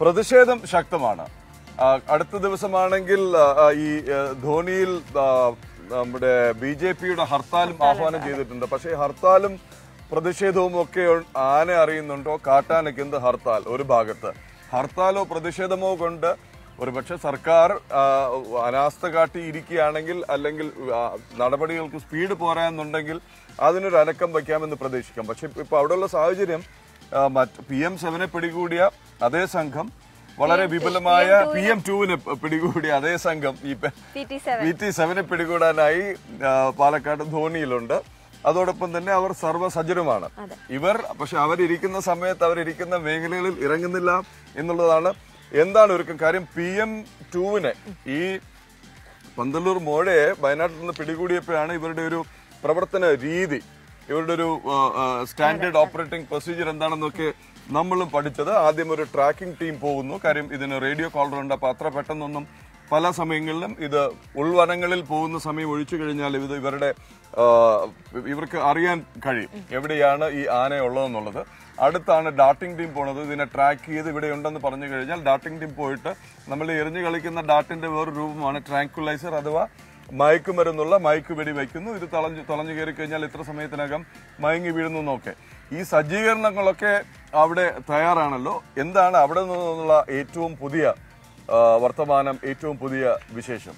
പ്രതിഷേധം ശക്തമാണ് ആ, അടുത്ത ദിവസമാണെങ്കിൽ ആ, ആ, ഈ ആ, ധോനിയിൽ ആ, നമ്മുടെ ബി ജെ പിയുടെ ഹർത്താലും ആഹ്വാനം ചെയ്തിട്ടുണ്ട് പക്ഷേ ഹർത്താലും പ്രതിഷേധവും ഒക്കെ ഉ- ആന അറിയുന്നുണ്ടോ കാട്ടാനയ്ക്ക് എന്ത് ഹർത്താൽ ഒരു ഭാഗത്ത് ഹർത്താലോ പ്രതിഷേധമോ കൊണ്ട് ഒരുപക്ഷെ സർക്കാർ ആ, അനാസ്ഥ കാട്ടി ഇരിക്കുകയാണെങ്കിൽ അല്ലെങ്കിൽ ആ, നടപടികൾക്ക് സ്പീഡ് പോരാന്നുണ്ടെങ്കിൽ അതിനൊരു അനക്കം വയ്ക്കാമെന്ന് പ്രതീക്ഷിക്കാം പക്ഷെ ഇപ്പൊ അവിടെയുള്ള സാഹചര്യം ആ, മറ്റ് പി എം സെവനെ പിടികൂടിയ അതേ സംഘം വളരെ വിപുലമായ പി എം ടുവിനെ പിടികൂടിയ അതേ സംഘം ഈ പെ- P T seven V T സെവനെ പിടികൂടാനായി ആ, പാലക്കാട് ധോനിയിലുണ്ട് അതോടൊപ്പം തന്നെ അവർ സർവ്വസജ്ജരുമാണ് ഇവർ പക്ഷെ അവരിയ്ക്കുന്ന സമയത്ത് അവരിയ്ക്കുന്ന മേഖലകളിൽ ഇറങ്ങുന്നില്ല എന്നുള്ളതാണ് എന്താണ് ഒരുക്കം കാര്യം പി എം ടുവിനെ ഈ പന്തല്ലൂർ മോഴയെ വയനാട്ടിൽ നിന്ന് പിടികൂടിയപ്പോഴാണ് ഇവരുടെ ഒരു പ്രവർത്തന രീതി ഇവരുടെ ഒരു സ്റ്റാൻഡേർഡ് ഓപ്പറേറ്റിംഗ് പ്രൊസീജിയർ എന്താണെന്നൊക്കെ നമ്മളും പഠിച്ചത് ആദ്യം ഒരു ട്രാക്കിംഗ് ടീം പോകുന്നു കാര്യം ഇതിന് റേഡിയോ കോളർ ഉണ്ട് അപ്പൊ അത്ര പെട്ടെന്നൊന്നും പല സമയങ്ങളിലും ഇത് ഉൾവനങ്ങളിൽ പോകുന്ന സമയം ഒഴിച്ചു കഴിഞ്ഞാൽ ഇത് ഇവരുടെ ആ, ഇവർക്ക് അറിയാൻ കഴിയും എവിടെയാണ് ഈ ആന ഉള്ളതെന്നുള്ളത് അടുത്താണ് ഡാട്ടിംഗ് ടീം പോണത് ഇതിനെ ട്രാക്ക് ചെയ്ത് ഇവിടെ ഉണ്ടെന്ന് പറഞ്ഞു കഴിഞ്ഞാൽ ഡാട്ടിംഗ് ടീം പോയിട്ട് നമ്മൾ ഈ എറിഞ്ഞു കളിക്കുന്ന ഡാട്ടിന്റെ വേറൊരു രൂപമാണ് ട്രാങ്കുലൈസർ അഥവാ മയക്കുമരുന്നുള്ള മയക്ക് വെടി വയ്ക്കുന്നു ഇത് തളഞ്ഞു തളഞ്ഞു കയറി കഴിഞ്ഞാൽ ഇത്ര സമയത്തിനകം മയങ്ങി വീഴുന്നു എന്നൊക്കെ ഈ സജ്ജീകരണങ്ങളൊക്കെ അവിടെ തയ്യാറാണല്ലോ എന്താണ് അവിടെ നിന്നുള്ള ഏറ്റവും പുതിയ ആ, വർത്തമാനം ഏറ്റവും പുതിയ വിശേഷം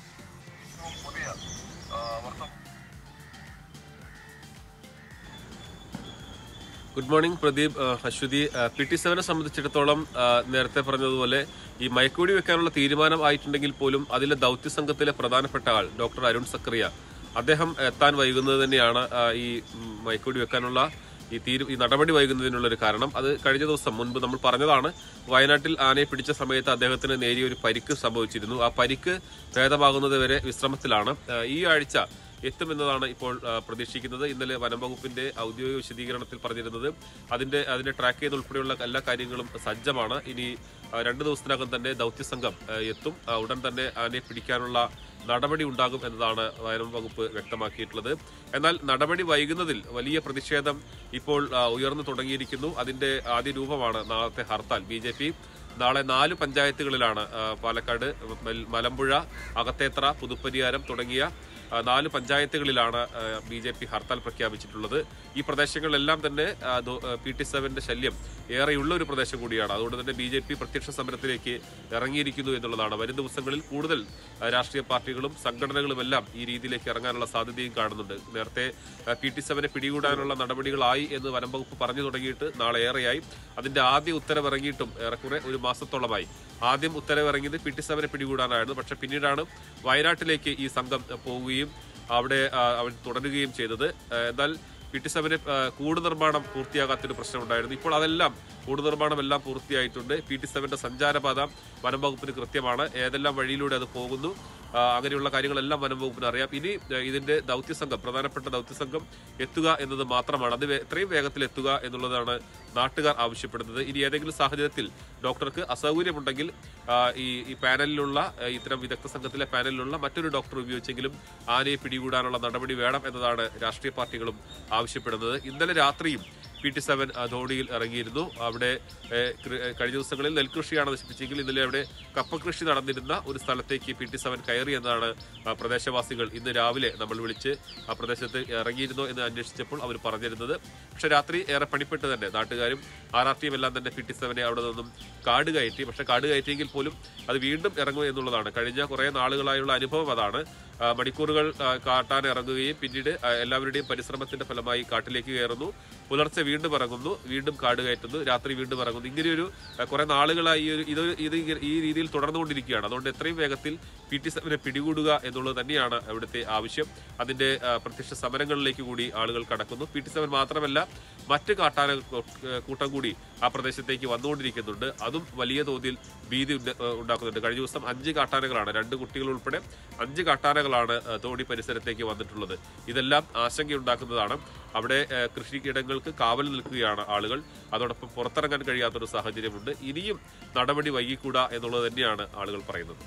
ഗുഡ് മോർണിംഗ് പ്രദീപ് ആ, അശ്വതി പി ടി സെവനെ സംബന്ധിച്ചിടത്തോളം ആ, നേരത്തെ പറഞ്ഞതുപോലെ ഈ മയക്കുവെടി വെക്കാനുള്ള തീരുമാനം ആയിട്ടുണ്ടെങ്കിൽ പോലും അതിലെ ദൗത്യ സംഘത്തിലെ പ്രധാനപ്പെട്ട ആൾ ഡോക്ടർ അരുൺ സക്രിയ അദ്ദേഹം എത്താൻ വൈകുന്നത് തന്നെയാണ് ആ, ഈ ഉം, മയക്കുവെടി വെക്കാനുള്ള ഈ തീരു ഈ നടപടി വൈകുന്നതിനുള്ള ഒരു കാരണം അത് കഴിഞ്ഞ ദിവസം മുൻപ് നമ്മൾ പറഞ്ഞതാണ് വയനാട്ടിൽ ആനയെ പിടിച്ച സമയത്ത് അദ്ദേഹത്തിന് നേരിയ ഒരു പരിക്ക് സംഭവിച്ചിരുന്നു ആ പരിക്ക് ഭേദമാകുന്നത് വരെ വിശ്രമത്തിലാണ് ആ, ഈ ആഴ്ച എത്തുമെന്നതാണ് ഇപ്പോൾ ആ, പ്രതീക്ഷിക്കുന്നത് ഇന്നലെ വനം വകുപ്പിന്റെ ഔദ്യോഗിക വിശദീകരണത്തിൽ പറഞ്ഞിരുന്നത് അതിന്റെ അതിന്റെ ട്രാക്ക് ചെയ്ത് ഉൾപ്പെടെയുള്ള എല്ലാ കാര്യങ്ങളും സജ്ജമാണ് ഇനി ആ, രണ്ട് ദിവസത്തിനകം തന്നെ ദൗത്യസംഘം ആ, എത്തും ആ, ഉടൻ തന്നെ ആനയെ പിടിക്കാനുള്ള നടപടി ഉണ്ടാകും എന്നതാണ് വനം വകുപ്പ് വ്യക്തമാക്കിയിട്ടുള്ളത് എന്നാൽ നടപടി വൈകുന്നതിൽ വലിയ പ്രതിഷേധം ഇപ്പോൾ ആ, ഉയർന്നു തുടങ്ങിയിരിക്കുന്നു അതിന്റെ ആദ്യ രൂപമാണ് നാളത്തെ ഹർത്താൽ ബി നാളെ നാല് പഞ്ചായത്തുകളിലാണ് ആ, പാലക്കാട് മൽ- മലമ്പുഴ അകത്തേത്ര പുതുപ്പരിയാരം തുടങ്ങിയ ആ, നാല് പഞ്ചായത്തുകളിലാണ് ബി ജെ പി ഹർത്താൽ പ്രഖ്യാപിച്ചിട്ടുള്ളത് ഈ പ്രദേശങ്ങളിലെല്ലാം തന്നെ പി ടി സെവന്റെ ശല്യം ഏറെയുള്ള ഒരു പ്രദേശം കൂടിയാണ് അതുകൊണ്ട് തന്നെ ബി ജെ പി പ്രത്യക്ഷ സമരത്തിലേക്ക് ഇറങ്ങിയിരിക്കുന്നു എന്നുള്ളതാണ് വരും ദിവസങ്ങളിൽ കൂടുതൽ ആ, രാഷ്ട്രീയ പാർട്ടികളും സംഘടനകളും എല്ലാം ഈ രീതിയിലേക്ക് ഇറങ്ങാനുള്ള സാധ്യതയും കാണുന്നുണ്ട് നേരത്തെ പി ടി സെവനെ പിടികൂടാനുള്ള നടപടികളായി എന്ന് വനം വകുപ്പ് പറഞ്ഞു തുടങ്ങിയിട്ട് നാളെ ഏറെയായി അതിന്റെ ആദ്യ ഉത്തരവ് ഇറങ്ങിയിട്ടും ഏറെക്കുറെ ഒരു മാസത്തോളമായി ആദ്യം ഉത്തരവ് ഇറങ്ങിയത് പി ടി സെവനെ പിടികൂടാനായിരുന്നു പക്ഷെ പിന്നീടാണ് വയനാട്ടിലേക്ക് ഈ സംഘം ആ, പോവുകയും അവിടെ ആ, അവർ തുടരുകയും ചെയ്തത് ആ, എന്നാൽ പി ടി സെവന് കൂട് നിർമ്മാണം പൂർത്തിയാകാത്തൊരു പ്രശ്നമുണ്ടായിരുന്നു ഇപ്പോൾ അതെല്ലാം കൂട് നിർമ്മാണം എല്ലാം പൂർത്തിയായിട്ടുണ്ട് പി ടി സെവന്റെ സഞ്ചാരപാത വനം വകുപ്പിന് കൃത്യമാണ് ഏതെല്ലാം വഴിയിലൂടെ അത് പോകുന്നു ആ, അങ്ങനെയുള്ള കാര്യങ്ങളെല്ലാം വനം വകുപ്പിന് അറിയാം ഇനി ആ, ഇതിന്റെ ദൗത്യസംഘം പ്രധാനപ്പെട്ട ദൗത്യസംഘം എത്തുക എന്നത് മാത്രമാണ് അത് വേ- എത്രയും വേഗത്തിൽ എത്തുക എന്നുള്ളതാണ് നാട്ടുകാർ ആവശ്യപ്പെടുന്നത് ഇനി ഏതെങ്കിലും സാഹചര്യത്തിൽ ഡോക്ടർക്ക് അസൗകര്യമുണ്ടെങ്കിൽ ആ, ഈ ഈ പാനലിലുള്ള ആ, ഇത്തരം വിദഗ്ധ സംഘത്തിലെ പാനലിലുള്ള മറ്റൊരു ഡോക്ടർ ഉപയോഗിച്ചെങ്കിലും ആനയെ പിടികൂടാനുള്ള നടപടി വേണം എന്നതാണ് രാഷ്ട്രീയ പാർട്ടികളും ആവശ്യപ്പെടുന്നത് ഇന്നലെ രാത്രിയും പി ടി സെവൻ ധോണിയിൽ ഇറങ്ങിയിരുന്നു അവിടെ ഏ, കൃ- ഏ, കഴിഞ്ഞ ദിവസങ്ങളിൽ നെൽകൃഷിയാണ് നശിപ്പിച്ചെങ്കിൽ ഇന്നലെ അവിടെ കപ്പ കൃഷി നടന്നിരുന്ന ഒരു സ്ഥലത്തേക്ക് പി ടി സെവൻ കയറി എന്നാണ് ആ, പ്രദേശവാസികൾ ഇന്ന് രാവിലെ നമ്മൾ വിളിച്ച് ആ പ്രദേശത്ത് ഇറങ്ങിയിരുന്നോ എന്ന് അന്വേഷിച്ചപ്പോൾ അവർ പറഞ്ഞിരുന്നത് പക്ഷെ രാത്രി ഏറെ പണിപ്പെട്ട് തന്നെ നാട്ടുകാരും ആർ ആർ ടിയും എല്ലാം തന്നെ പി ടി സെവനെ അവിടെ നിന്നും കാട് കയറ്റി പക്ഷെ കാട് കയറ്റിയെങ്കിൽ പോലും അത് വീണ്ടും ഇറങ്ങും എന്നുള്ളതാണ് കഴിഞ്ഞ കുറേ നാളുകളായുള്ള അനുഭവം അതാണ് ആ, മണിക്കൂറുകൾ ആ, കാട്ടാൻ ഇറങ്ങുകയും പിന്നീട് ആ, എല്ലാവരുടെയും പരിശ്രമത്തിന്റെ ഫലമായി കാട്ടിലേക്ക് കയറുന്നു പുലർച്ചെ വീണ്ടും ഇറങ്ങുന്നു വീണ്ടും കാട് കയറ്റുന്നു രാത്രി വീണ്ടും ഇറങ്ങുന്നു ഇങ്ങനെയൊരു ആ, കുറെ നാളുകളായി ഈ ഒരു ഇത് ഇത് ഇങ്ങനെ ഈ രീതിയിൽ തുടർന്നുകൊണ്ടിരിക്കുകയാണ് അതുകൊണ്ട് എത്രയും വേഗത്തിൽ പി ടി സെവനെ പിടികൂടുക എന്നുള്ളത് തന്നെയാണ് അവിടുത്തെ ആവശ്യം അതിന്റെ ആ, പ്രത്യക്ഷ സമരങ്ങളിലേക്ക് കൂടി ആളുകൾ കടക്കുന്നു പി ടി സെവൻ മാത്രമല്ല മറ്റ് കാട്ടാന കൂ- കൂട്ടം കൂടി ആ പ്രദേശത്തേക്ക് വന്നുകൊണ്ടിരിക്കുന്നുണ്ട് അതും വലിയ തോതിൽ ഭീതി ഉണ്ട- ആ, ഉണ്ടാക്കുന്നുണ്ട് കഴിഞ്ഞ ദിവസം അഞ്ച് കാട്ടാനകളാണ് രണ്ട് കുട്ടികൾ ഉൾപ്പെടെ അഞ്ച് കാട്ടാനകളാണ് ആ, തോണി പരിസരത്തേക്ക് വന്നിട്ടുള്ളത് ഇതെല്ലാം ആശങ്കയുണ്ടാക്കുന്നതാണ് അവിടെ ആ, കൃഷിയിടങ്ങൾക്ക് കാവൽ നിൽക്കുകയാണ് ആളുകൾ അതോടൊപ്പം പുറത്തിറങ്ങാൻ കഴിയാത്തൊരു സാഹചര്യമുണ്ട് ഇനിയും നടപടി വൈകിക്കൂടാ എന്നുള്ളത് തന്നെയാണ് ആളുകൾ പറയുന്നത്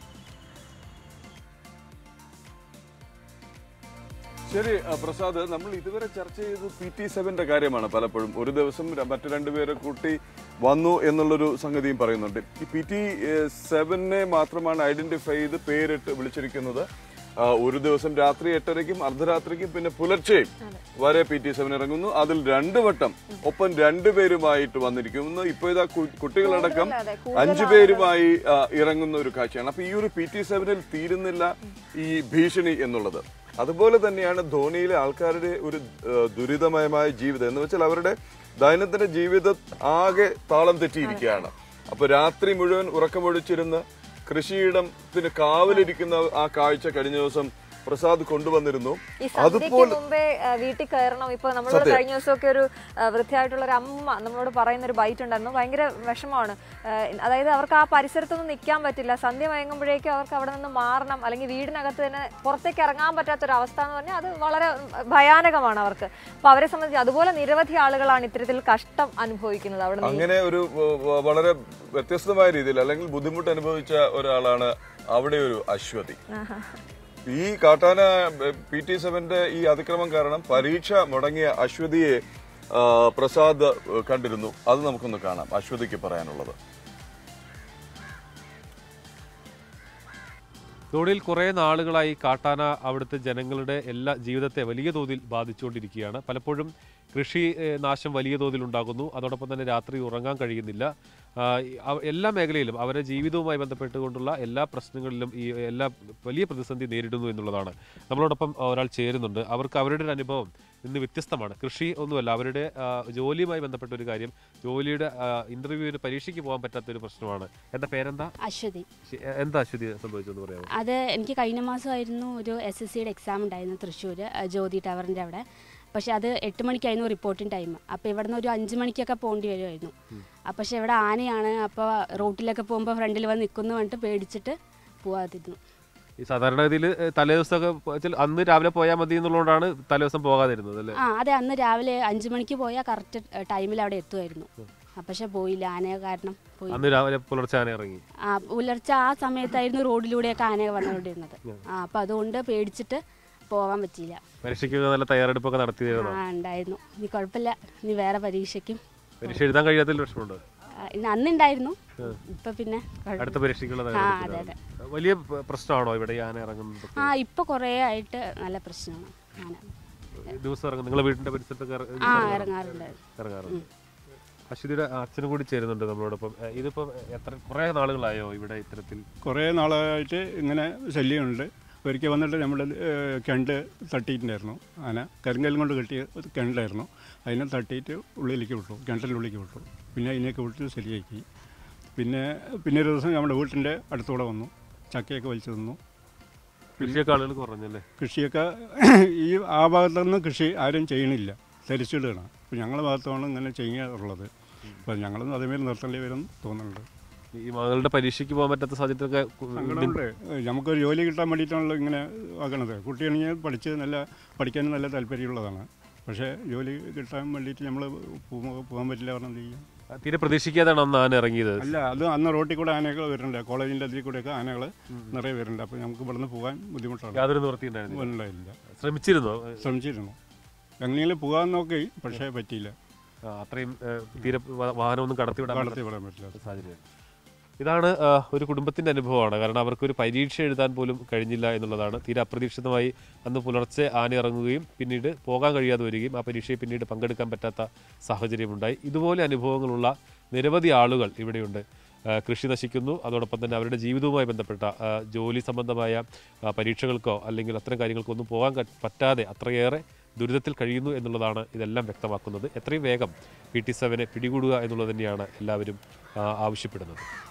ശരി ആ, പ്രസാദ് നമ്മൾ ഇതുവരെ ചർച്ച ചെയ്തത് പി ടി സെവന്റെ കാര്യമാണ് പലപ്പോഴും ഒരു ദിവസം ര- മറ്റു രണ്ടുപേരെ കൂട്ടി വന്നു എന്നുള്ളൊരു സംഗതിയും പറയുന്നുണ്ട് ഈ പി ടി സെവനെ മാത്രമാണ് ഐഡന്റിഫൈ ചെയ്ത് പേരിട്ട് വിളിച്ചിരിക്കുന്നത് ആ, ഒരു ദിവസം രാത്രി എട്ടരയ്ക്കും അർദ്ധരാത്രിക്കും പിന്നെ പുലർച്ചെയും വരെ പി ടി സെവൻ ഇറങ്ങുന്നു അതിൽ രണ്ടു വട്ടം ഒപ്പം രണ്ടുപേരുമായിട്ട് വന്നിരിക്കുന്നു ഇപ്പൊ ഇതാ കു- കുട്ടികളടക്കം അതെ, അഞ്ചു പേരുമായി ആ, ഇറങ്ങുന്ന ഒരു കാഴ്ചയാണ് അപ്പൊ ഈ ഒരു പി ടി സെവനിൽ തീരുന്നില്ല ഈ ഭീഷണി എന്നുള്ളത് അതുപോലെ തന്നെയാണ് ധോണിയിലെ ആൾക്കാരുടെ ഒരു ആ, ദുരിതമയമായ ജീവിതം എന്ന് വെച്ചാൽ അവരുടെ ദൈനംദിന ജീവിതം ആകെ താളം തെറ്റിയിരിക്കുകയാണ് അപ്പൊ രാത്രി മുഴുവൻ ഉറക്കമൊഴിച്ചിരുന്ന് കൃഷിയിടത്തിന് കാവലിരിക്കുന്ന ആ കാഴ്ച കഴിഞ്ഞ ദിവസം പ്രസാദ് കൊണ്ടുവന്നിരുന്നു ഈ സന്ധ്യയ്ക്ക് മുമ്പേ ആ, വീട്ടിൽ കയറണം ഇപ്പൊ നമ്മളോട് കഴിഞ്ഞ ദിവസമൊക്കെ ഒരു ആ, വൃദ്ധയായിട്ടുള്ള ഒരു അമ്മ നമ്മളോട് പറയുന്ന ഒരു ബൈറ്റ് ഉണ്ടായിരുന്നു ഭയങ്കര വിഷമമാണ് ആ, അതായത് അവർക്ക് ആ പരിസരത്തൊന്നും നിൽക്കാൻ പറ്റില്ല സന്ധ്യ മയങ്ങുമ്പോഴേക്കും അവർക്ക് അവിടെ നിന്ന് മാറണം അല്ലെങ്കിൽ വീടിനകത്ത് തന്നെ പുറത്തേക്ക് ഇറങ്ങാൻ പറ്റാത്തൊരു അവസ്ഥ എന്ന് പറഞ്ഞാൽ അത് വളരെ ഭയാനകമാണ് അവർക്ക് അപ്പൊ അവരെ സംബന്ധിച്ച് അതുപോലെ നിരവധി ആളുകളാണ് ഇത്തരത്തിൽ കഷ്ടം അനുഭവിക്കുന്നത് അവിടെ നിന്ന് അങ്ങനെ ഒരു വ- വ- വളരെ വ്യത്യസ്തമായ രീതിയിൽ അല്ലെങ്കിൽ ബുദ്ധിമുട്ട് അനുഭവിച്ച ഒരാളാണ് അവിടെ ഒരു അശ്വതി ഈ കാട്ടാന പി ടി സെവന്റെ ഈ അതിക്രമം കാരണം പരീക്ഷ മുടങ്ങിയ അശ്വതിയെ ആ, പ്രസാദ് കണ്ടിരുന്നു അത് നമുക്കൊന്ന് കാണാം അശ്വതിക്ക് പറയാനുള്ളത് ധോണിയിൽ കുറേ നാളുകളായി കാട്ടാന അവിടുത്തെ ജനങ്ങളുടെ എല്ലാ ജീവിതത്തെ വലിയ തോതിൽ ബാധിച്ചുകൊണ്ടിരിക്കുകയാണ് പലപ്പോഴും കൃഷി ഏഹ്, നാശം വലിയ തോതിൽ ഉണ്ടാകുന്നു അതോടൊപ്പം തന്നെ രാത്രി ഉറങ്ങാൻ കഴിയുന്നില്ല ആ, ഈ അവ- എല്ലാ മേഖലയിലും അവരുടെ ജീവിതവുമായി ബന്ധപ്പെട്ടുകൊണ്ടുള്ള എല്ലാ പ്രശ്നങ്ങളിലും ഈ എല്ലാ വലിയ പ്രതിസന്ധി നേരിടുന്നു എന്നുള്ളതാണ് നമ്മളോടൊപ്പം ഒരാൾ ചേരുന്നുണ്ട് അവർക്ക് അവരുടെ ഒരു അനുഭവം ഇന്ന് വ്യത്യസ്തമാണ് കൃഷി ഒന്നുമല്ല അവരുടെ ആ, ജോലിയുമായി ബന്ധപ്പെട്ട ഒരു കാര്യം ജോലിയുടെ ഇന്റർവ്യൂവിന് പരീക്ഷയ്ക്ക് പോകാൻ പറ്റാത്ത ഒരു പ്രശ്നമാണ് എന്താ പേരെന്താ അശ്വതി ശ- എന്താ അശ്വതി സംഭവിച്ചെന്ന് പറയാമോ അത് എനിക്ക് കഴിഞ്ഞ മാസമായിരുന്നു ഒരു എസ് എസ് സിയുടെ എക്സാം ഉണ്ടായിരുന്നു തൃശ്ശൂർ ജ്യോതി ടവറിൻ്റെ അവിടെ പക്ഷെ അത് എട്ട് മണിക്കായിരുന്നു റിപ്പോർട്ടിംഗ് ടൈം അപ്പോൾ ഇവിടുന്ന് ഒരു അഞ്ച് മണിക്കൊക്കെ പോകേണ്ടി വരുമായിരുന്നു അപ്പോൾ പക്ഷെ ഇവിടെ ആനയാണ് അപ്പോൾ റോട്ടിലൊക്കെ പോകുമ്പോൾ ഫ്രണ്ടിൽ വന്ന് നിൽക്കുന്നു പറഞ്ഞിട്ട് പേടിച്ചിട്ട് പോവാതിരുന്നു ഈ സാധാരണഗതിയിൽ തലേദിവസമൊക്കെ വെച്ചാൽ അന്ന് രാവിലെ പോയാൽ മതി എന്നുള്ളതുകൊണ്ടാണ് തലേദിവസം പോകാതിരുന്നത് അല്ലേ ആ അതെ അന്ന് രാവിലെ അഞ്ച് മണിക്ക് പോയാൽ കറക്റ്റ് ടൈമിൽ അവിടെ എത്തുമായിരുന്നു ആ, പക്ഷെ പോയില്ല ആന കാരണം പോയി അന്ന് രാവിലെ പുലർച്ചെ ആന ഇറങ്ങി ആ പുലർച്ചെ ആ സമയത്തായിരുന്നു റോഡിലൂടെയൊക്കെ ആന വന്നുകൊണ്ടിരുന്നത് ആ അപ്പോൾ അതുകൊണ്ട് പേടിച്ചിട്ട് പോകാൻ പറ്റിയില്ല പരീക്ഷയ്ക്ക് നല്ല തയ്യാറെടുപ്പൊക്കെ നടത്തിയിരുന്നു ആ ഉണ്ടായിരുന്നു ഇനി കുഴപ്പമില്ല ഇനി വേറെ പരീക്ഷയ്ക്കും പരീക്ഷ എഴുതാൻ കഴിയാത്തതിൽ പ്രശ്നമുണ്ട് ആ, ഇന്ന് അന്നുണ്ടായിരുന്നു ഇപ്പൊ പിന്നെ കുഴപ്പ- അടുത്ത പരീക്ഷയ്ക്കുള്ള ആ അതെ അതെ തയ്യാറെടുപ്പിലാണ്. വലിയ പ- പ്രശ്നമാണോ ഇവിടെ ഈ ആന ഇറങ്ങുന്നത് ആ ഇപ്പൊ കുറേ ആയിട്ട് നല്ല പ്രശ്നമാണ് ആന ദിവസം ഇറങ്ങും നിങ്ങളെ വീടിന്റെ പരിസരത്തൊക്കെ ഇറ- ആ ഇറങ്ങാറുണ്ട് ഇറങ്ങാറുണ്ട് അശ്വതിയുടെ അച്ഛനും കൂടി ചേരുന്നുണ്ട് നമ്മളോടൊപ്പം ഏ, ഇതിപ്പോ എത്ര കുറെ നാളുകളായോ ഇവിടെ ഇത്തരത്തിൽ കുറേ നാളായിട്ട് ഇങ്ങനെ ശല്യമുണ്ട് ഒരിക്കൽ വന്നിട്ട് നമ്മൾ കിണറ്റ് തട്ടിയിട്ടുണ്ടായിരുന്നു ആന കരിങ്കല്ലും കൊണ്ട് കെട്ടിയ ഒരു കിണറ്റായിരുന്നു അതിനെ തട്ടിയിട്ട് ഉള്ളിലേക്ക് വിട്ടു കിണറ്റിൻ്റെ ഉള്ളിലേക്ക് വിട്ടു പിന്നെ അതിനെയൊക്കെ വിട്ട് ശരിയാക്കി പിന്നെ പിന്നെ ഒരു ദിവസം നമ്മുടെ വീട്ടിൻ്റെ അടുത്തൂടെ വന്നു ചക്കയൊക്കെ വലിച്ചു തന്നു കൃഷിയൊക്കെ ആളുകൾ കുറഞ്ഞല്ലേ കൃഷിയൊക്കെ ഈ ആ ഭാഗത്തൊന്നും കൃഷി ആരും ചെയ്യണില്ല തരിച്ചിടുകയാണ് അപ്പോൾ ഞങ്ങളുടെ ഭാഗത്താണ് ഇങ്ങനെ ചെയ്യാറുള്ളത് അപ്പോൾ ഞങ്ങളൊന്നും അതേമാതിരി നിർത്തേണ്ടി വരും തോന്നുന്നുണ്ട് ഈ മകളുടെ പരീക്ഷയ്ക്ക് പോകാൻ പറ്റാത്ത സാഹചര്യത്തിലൊക്കെ കു- സങ്കടമുണ്ട് നമുക്കൊരു ജോലി കിട്ടാൻ വേണ്ടിയിട്ടാണല്ലോ ഇങ്ങനെ ആക്കണത് കുട്ടിയാണെങ്കിൽ പഠിച്ച് നല്ല പഠിക്കാനും നല്ല താല്പര്യമുള്ളതാണ് പക്ഷേ ജോലി കിട്ടാൻ വേണ്ടിയിട്ട് നമ്മൾ പോകാൻ പറ്റില്ല പറഞ്ഞാൽ എന്ത് ചെയ്യും തീരെ പ്രതീക്ഷിക്കാതാണ് അന്ന് ആന ഇറങ്ങിയത് അല്ല അത് അന്ന് റോട്ടിൽ കൂടെ ആനകൾ വരുന്നുണ്ട് കോളേജിൻ്റെ അതിൽ കൂടെയൊക്കെ ആനകൾ നിറയെ വരുന്നുണ്ട് അപ്പോൾ നമുക്ക് ഇവിടുന്ന് പോകാൻ ബുദ്ധിമുട്ടാണ് യാതൊരു നിവൃത്തി ഉണ്ടായിരുന്നില്ല ഉണ്ടായില്ല ശ്രമിച്ചിരുന്നോ ശ്രമിച്ചിരുന്നു എങ്ങനെയെങ്കിലും പോകാൻ നോക്കി പക്ഷേ പറ്റിയില്ല ആ, അത്രയും ഏ, തീരെ വ- വാഹനമൊന്നും കടത്തിവിടാൻ കടത്തി വിടാൻ പറ്റില്ല സാഹചര്യം ഇതാണ് ആ, ഒരു കുടുംബത്തിന്റെ അനുഭവമാണ് കാരണം അവർക്കൊരു പരീക്ഷ എഴുതാൻ പോലും കഴിഞ്ഞില്ല എന്നുള്ളതാണ് തീരെ അപ്രതീക്ഷിതമായി അന്ന് പുലർച്ചെ ആന ഇറങ്ങുകയും പിന്നീട് പോകാൻ കഴിയാതെ വരികയും ആ പരീക്ഷയിൽ പിന്നീട് പങ്കെടുക്കാൻ പറ്റാത്ത സാഹചര്യമുണ്ടായി ഇതുപോലെ അനുഭവങ്ങളുള്ള നിരവധി ആളുകൾ ഇവിടെയുണ്ട് ആ, കൃഷി നശിക്കുന്നു അതോടൊപ്പം തന്നെ അവരുടെ ജീവിതവുമായി ബന്ധപ്പെട്ട ആ, ജോലി സംബന്ധമായ ആ, പരീക്ഷകൾക്കോ അല്ലെങ്കിൽ അത്തരം കാര്യങ്ങൾക്കോ ഒന്നും പോകാൻ ക- പറ്റാതെ അത്രയേറെ ദുരിതത്തിൽ കഴിയുന്നു എന്നുള്ളതാണ് ഇതെല്ലാം വ്യക്തമാക്കുന്നത് എത്രയും വേഗം പി ടി സെവനെ പിടികൂടുക എന്നുള്ളത് തന്നെയാണ് എല്ലാവരും ആ, ആവശ്യപ്പെടുന്നത്